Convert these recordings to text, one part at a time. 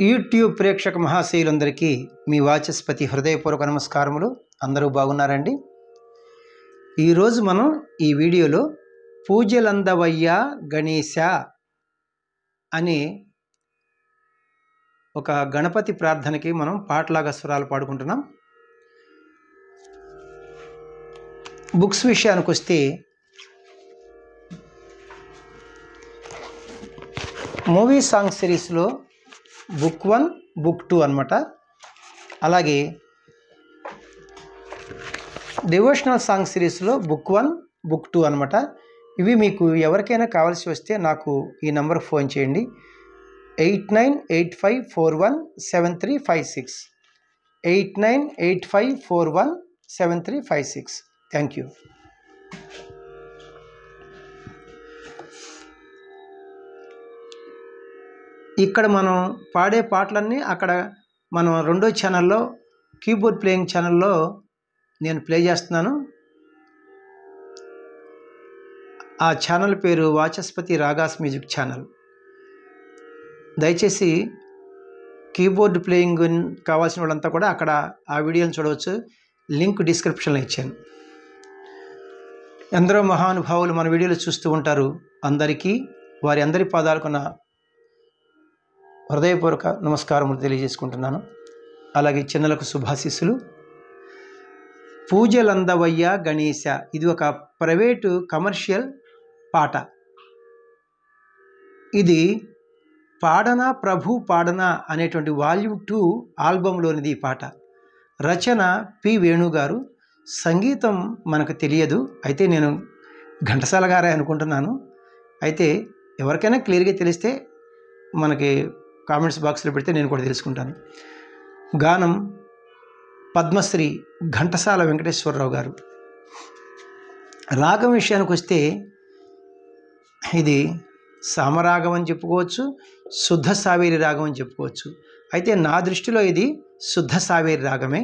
YouTube ప్రేక్షక మహాశయులందరికీ మీ వాచస్పతి హృదయపూర్వక నమస్కారములు అందరూ బాగున్నారండి ఈరోజు మనం ఈ వీడియోలో పూజలందవయ్య గణేశ అనే ఒక గణపతి ప్రార్థనకి మనం పాటలాగా స్వరాలు పాడుకుంటున్నాం బుక్స్ విషయానికి వస్తే మూవీ సాంగ్ సిరీస్లో బుక్ వన్ బుక్ టూ అనమాట అలాగే డివోషనల్ సాంగ్ సిరీస్లో బుక్ వన్ బుక్ టూ అనమాట ఇవి మీకు ఎవరికైనా కావాల్సి వస్తే నాకు ఈ నెంబర్ ఫోన్ చేయండి eight nine eight five four one seven three five six eight nine eight five four one seven three five six thank you ఇక్కడ మనం పాడే పాటలన్నీ అక్కడ మనం రెండో ఛానల్లో కీబోర్డ్ ప్లేయింగ్ ఛానల్లో నేను ప్లే చేస్తున్నాను ఆ ఛానల్ పేరు వాచస్పతి రాగాస్ మ్యూజిక్ ఛానల్ దయచేసి కీబోర్డ్ ప్లేయింగ్ కావాల్సిన వాళ్ళంతా కూడా అక్కడ ఆ వీడియోని చూడవచ్చు లింక్ డిస్క్రిప్షన్లో ఇచ్చాను ఎందరో మహానుభావులు మన వీడియోలు చూస్తూ ఉంటారు అందరికీ వారి అందరి పాదాలకు నా హృదయపూర్వక నమస్కారములు తెలియజేసుకుంటున్నాను అలాగే చిన్నలకు శుభాశీస్సులు పూజలందవయ్య గణేశ ఇది ఒక ప్రైవేటు కమర్షియల్ పాట ఇది పాడన ప్రభు పాడన అనేటువంటి వాల్యూమ్ టూ ఆల్బంలోనిది ఈ పాట రచన పి వేణు గారు సంగీతం మనకు తెలియదు అయితే నేను ఘంటసాల గారే అనుకుంటున్నాను అయితే ఎవరికైనా క్లియర్గా తెలిస్తే మనకి కామెంట్స్ బాక్స్లో పెడితే నేను కూడా తెలుసుకుంటాను గానం పద్మశ్రీ ఘంటసాల వెంకటేశ్వరరావు గారు రాగం విషయానికి వస్తే ఇది సామరాగం అని చెప్పుకోవచ్చు శుద్ధ సావేరి రాగం అని చెప్పుకోవచ్చు అయితే నా దృష్టిలో ఇది శుద్ధ సావేరి రాగమే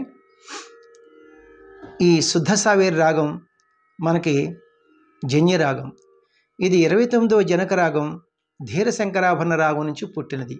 ఈ శుద్ధ సావేరి రాగం మనకి జన్య రాగం ఇది ఇరవై తొమ్మిదవ జనక రాగం ధీరశంకరాభరణ రాగం నుంచి పుట్టినది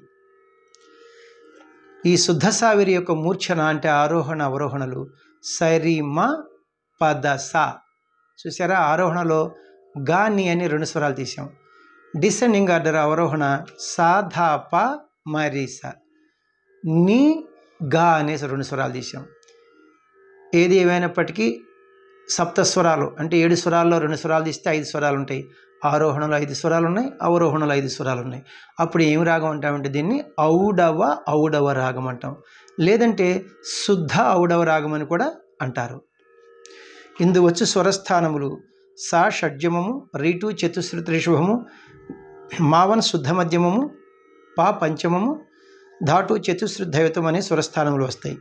ఈ శుద్ధ సావిరి యొక్క మూర్ఛన అంటే ఆరోహణ అవరోహణలు సరి మ పద సా చూసారా ఆరోహణలో గా ని అని రెండు స్వరాలు తీసాం డిసెండింగ్ ఆర్డర్ అవరోహణ సా ధా ప మరి స ని గా అనేసి రెండు స్వరాలు తీసాం ఏది ఏమైనప్పటికీ సప్త స్వరాలు అంటే ఏడు స్వరాల్లో రెండు స్వరాలు తీస్తే ఐదు స్వరాలు ఉంటాయి ఆరోహణలో ఐదు స్వరాలు ఉన్నాయి అవరోహణలో ఐదు స్వరాలు ఉన్నాయి అప్పుడు ఏమి రాగం అంటామంటే దీన్ని ఔడవ ఔడవ రాగం అంటాం లేదంటే శుద్ధ ఔడవ రాగం అని కూడా అంటారు ఇందు వచ్చి స్వరస్థానములు సా షడ్జమము రీటు చతుశ్రుతి రిషభము మావన్ శుద్ధ మధ్యమము పా పంచమము ధాటు చతుశ్రుతి దైవతం అనే స్వరస్థానములు వస్తాయి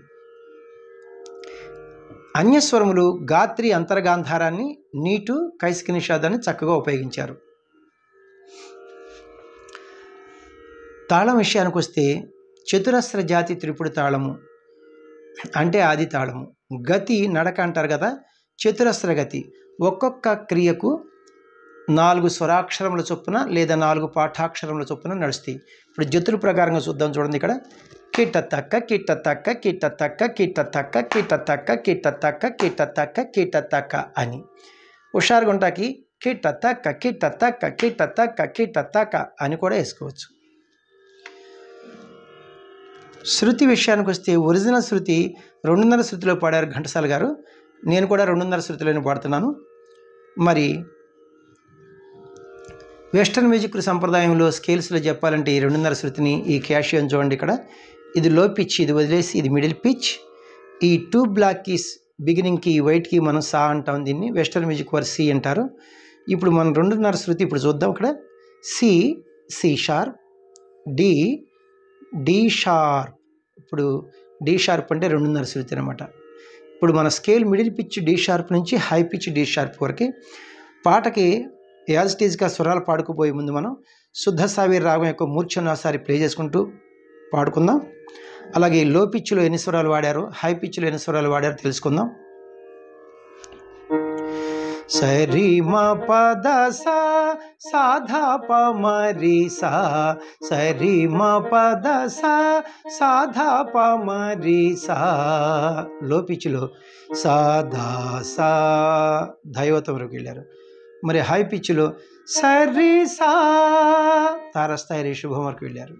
అన్యస్వరములు గాత్రి అంతర్గాంధారాన్ని నీటు కైసిక నిషాదాన్ని చక్కగా ఉపయోగించారు తాళం విషయానికి వస్తే చతురస్ర జాతి త్రిపుడు తాళము అంటే ఆది తాళము గతి నడక అంటారు కదా చతురస్ర గతి ఒక్కొక్క క్రియకు నాలుగు స్వరాక్షరముల చొప్పున లేదా నాలుగు పాఠాక్షరముల చొప్పున నడుస్తాయి ఇప్పుడు జతుల ప్రకారంగా చూద్దాం చూడండి ఇక్కడ కిట్ట తక్క కిట్ట తక్క కిట్ట తక్క కిట్ట తక్క కిట్ట తక్క కిట్ట తక్క కిట్ట తక్క కిట్ట తక్క అని హుషారుగా ఉంటాకి కిట్ట తక్క కిట్ట తక్క కిట్ట తక్క కిట్ట తక్క అని కూడా వేసుకోవచ్చు శృతి విషయానికి వస్తే ఒరిజినల్ శృతి రెండున్నర శృతిలో పాడారు ఘంటసాల గారు నేను కూడా రెండున్నర శృతిలోనే పాడుతున్నాను మరి వెస్టర్న్ మ్యూజిక్ సంప్రదాయంలో స్కేల్స్లో చెప్పాలంటే ఈ రెండున్నర శృతిని ఈ క్యాషియన్ చూడండి ఇక్కడ ఇది లో పిచ్ ఇది వదిలేసి ఇది మిడిల్ పిచ్ ఈ టూ బ్లాక్ కీస్ బిగినింగ్కి వైట్కి మనం సా అంటాం దీన్ని వెస్టర్న్ మ్యూజిక్ వర్ సి అంటారు ఇప్పుడు మనం రెండున్నర శృతి ఇప్పుడు చూద్దాం ఇక్కడ C C sharp D D sharp ఇప్పుడు డి షార్ప్ అంటే రెండున్నర శృతి అనమాట ఇప్పుడు మన scale middle pitch D sharp నుంచి హై పిచ్ డి షార్ప్ వరకు పాటకి యాజ్ స్టేజ్గా స్వరాలు పాడుకుపోయే ముందు మనం శుద్ధ సావేరి రాగం యొక్క మూర్ఛను ఒకసారి ప్లే చేసుకుంటూ పాడుకుందాం అలాగే లో పిచ్లో ఎన్ని స్వరాలు వాడారు హై పిచ్లో ఎన్ని స్వరాలు వాడారో తెలుసుకుందాం సరి మ పద సా సాధా ప మరి సా సరి మ పద సా సాధా ప మరి సా లో పిచ్చిలో సాధా సా దైవతం వరకు వెళ్ళారు మరి హై పిచ్చిలో సరి సా తారస్థాయి శుభం వరకు వెళ్ళారు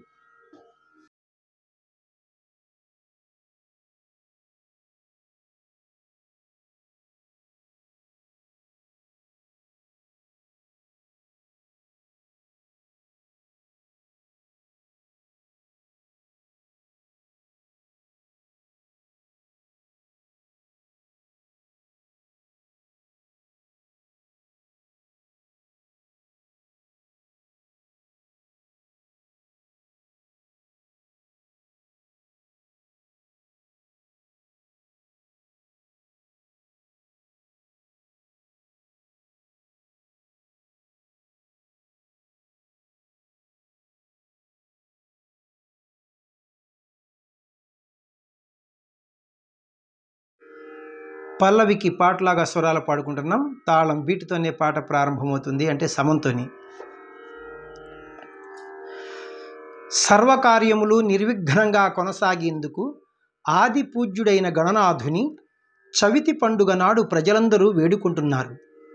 పల్లవికి పాటలాగా స్వరాలు పాడుకుంటున్నాం తాళం బీటుతోనే పాట ప్రారంభమవుతుంది అంటే సమంతోని సర్వకార్యములు నిర్విఘ్నంగా కొనసాగేందుకు ఆది పూజ్యుడైన గణనాథుని చవితి పండుగ నాడు ప్రజలందరూ వేడుకుంటున్నారు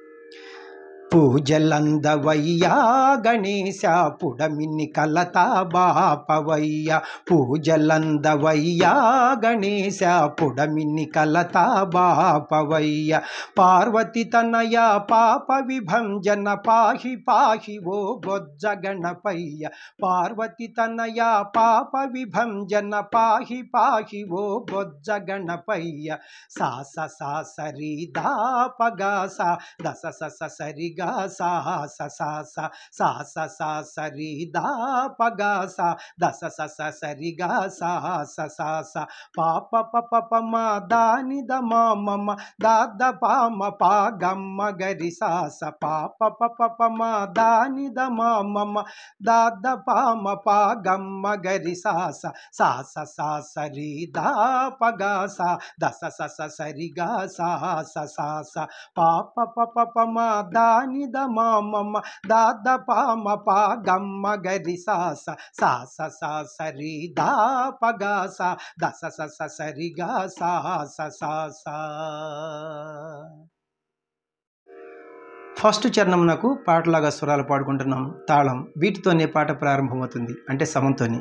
పూజలందవయ్యా గణేశ పుడమిని కలత బాపవయ్య పూజలందవయ్యా గణేశ పుడమిని కలత బాపవయ్య పార్వతి తనయ పాప విభంజన పాహి పాహి ఓ బొజ్జ గణపయ్య పార్వతి తనయ పాప విభంజన పాహి పాహి ఓ బొజ్జ గణపయ్య సా స సా సరి దా పగా సా దస స స సరి గా సా స సా స సా స సా సరి దా పగా సా దస స స సరి గా సా స సా స పాప ప ప ప మ దాని ద మ మ మ దా ద పా మ పా గమ్మ గరి సా స పాప ప ప ప మ దాని ద మ మ మ దా ద పా మ పా గమ్మ గరి సా స సా స సా సరి దా పగా సా దస స స సరి గా సా స సా స పాప ప ప ప మ దాని ద మ మ మ దా ద పా మ పా గమ్మ గరి సా స సా స సా సరి దా పగా సా దస స స సరి గా సా స సా సా ఫస్ట్ చరణమునకు పాటలాగా స్వరాలు పాడుకుంటున్నాం తాళం వీటితోనే పాట ప్రారంభమవుతుంది అంటే సమంతోనే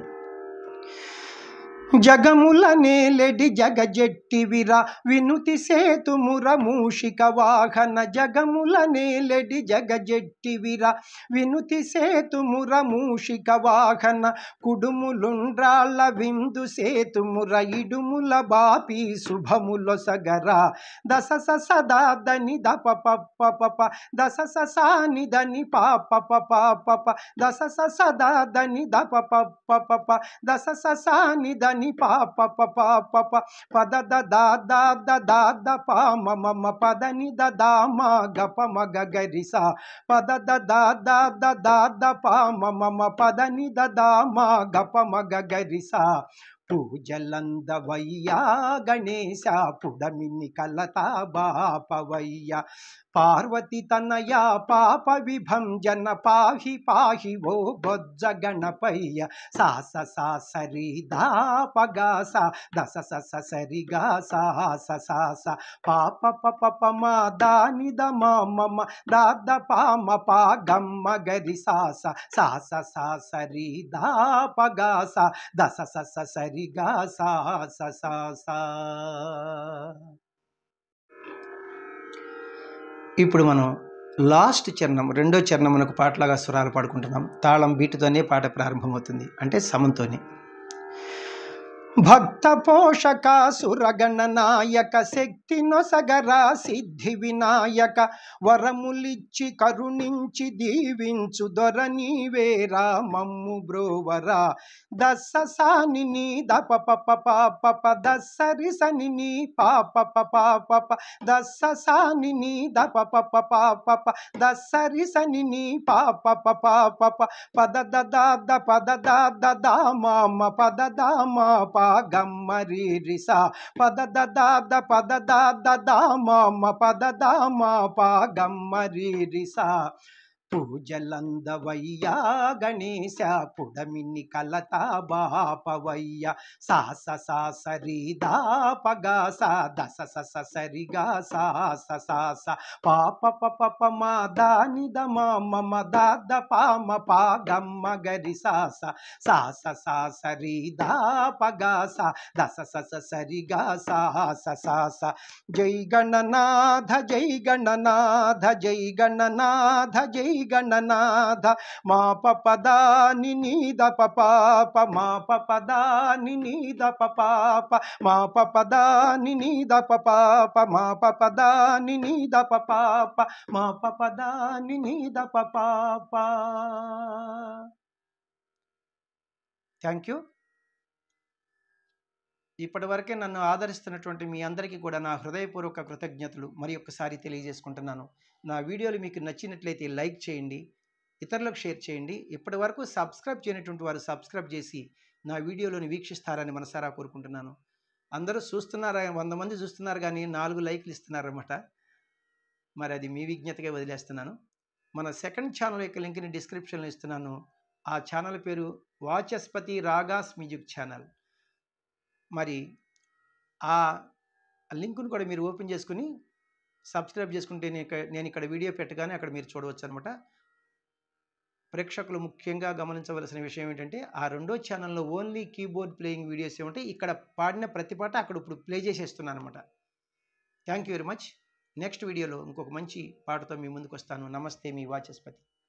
జగముల నేలెడి జగజెట్టివిరా వినుతి సేతుముర మూషిక వాహన జగముల నేలెడి జగజెట్టివిరా వినుతి సేతుముర మూషిక వాహన కుడుములుండ్రాళ్ళ విందు సేతుముర ఇడుముల బాపి శుభముల సగరా దశ స సదా దని దప పప్ప పప దశ స సాని దని పాప పప పప దశ స సదా దని దప పప్ప పప దశ స సాని దని పాప పప పప పద ద దా దా ద దా ద పా మ మ మ పదని ద దా మ గ ప మ గ గరి సా పద ద దా దా ద దా ద పా మ మ మ పదని ద దా మ గ ప మ గ గరి సా పూజలందవయ్యా గణేశ పుడమిని కలత బాపవయ్య పార్వతి తనయ పాప విభంజన పాహి పాహి ఓ బొజ్జ గణపయ్య సా స సా సరి దా పగా సా దస స స సరి గా సా స సా స పాప ప ప ప మ దాని ద మ మ మ దా ద పా మ పా గమ్మ గరి సా స సా స సా సరి దా పగా సా దస స స సరి గా సా స సా సా ఇప్పుడు మనం లాస్ట్ చరణం రెండో చరణమునకు పాటలాగా స్వరాలు పాడుకుంటున్నాం తాళం బీటుతోనే పాట ప్రారంభమవుతుంది అంటే సమంతోనే భక్త పోషక సురగణ నాయక శక్తి నొసగరా సిద్ధి వినాయక వరములిచ్చి కరుణించి దీవించు దొర నీవేరా మమ్ము బ్రోవరా దస్స సాని నీ దప పప పాప దస్సరి సని నీ పాప పాప దస్స సాని నీ దప పప పాప దస్సరి సని నీ పాప పాప పద ద ద ద పద ద ద ద మామ పద ద మా ప పా గమ్మ రీ రి సా పద ద ద ద పద ద ద ద మ మ పద ద మ పా గమ్మ రీ రి సా పూజలందవయ్యా గణేశ పుడమిని కలత బాపవయ్య సా స సా సరి దా పగా సా దస స స సరి గా సా స సా స పాప ప ప ప మా దాని ద మా మ మ దా ద పా మ పా గమ్మ గరి సా స సా స సా సరి దా పగా సా దస స స సరి గా సా స సా స జై గణనాథ జై గణనాథ జై గణనాథ జై గణనాథ మా పపదా నినీద పపాప మా పపదా నినీద పపాప మా పపదా నినీద పపాప మా పపదా నినీద పపాప మా పపదా నినీద పపాప థ్యాంక్ యూ ఇప్పటి వరకే నన్ను ఆదరిస్తున్నటువంటి మీ అందరికీ కూడా నా హృదయపూర్వక కృతజ్ఞతలు మరి ఒక్కసారి తెలియజేసుకుంటున్నాను నా వీడియోలు మీకు నచ్చినట్లయితే లైక్ చేయండి ఇతరులకు షేర్ చేయండి ఇప్పటి వరకు సబ్స్క్రైబ్ చేయనటువంటి వారు సబ్స్క్రైబ్ చేసి నా వీడియోలను వీక్షిస్తారని మనసారా కోరుకుంటున్నాను అందరూ చూస్తున్నారా వంద మంది చూస్తున్నారు కానీ నాలుగు లైక్లు ఇస్తున్నారన్నమాట మరి అది మీ విజ్ఞతగా వదిలేస్తున్నాను మన సెకండ్ ఛానల్ యొక్క లింక్ని డిస్క్రిప్షన్లో ఇస్తున్నాను ఆ ఛానల్ పేరు వాచస్పతి రాగాస్ మ్యూజిక్ ఛానల్ మరి ఆ లింకును కూడా మీరు ఓపెన్ చేసుకుని సబ్స్క్రైబ్ చేసుకుంటే నేను ఇక్కడ నేను ఇక్కడ వీడియో పెట్టగానే అక్కడ మీరు చూడవచ్చు అనమాట ప్రేక్షకులు ముఖ్యంగా గమనించవలసిన విషయం ఏంటంటే ఆ రెండో ఛానల్లో ఓన్లీ కీబోర్డ్ ప్లేయింగ్ వీడియోస్ ఏమంటే ఇక్కడ పాడిన ప్రతి పాట అక్కడ ఇప్పుడు ప్లే చేసేస్తున్నాను అనమాట thank you very much next వీడియోలో ఇంకొక మంచి పాటతో మీ ముందుకు వస్తాను నమస్తే మీ వాచస్పతి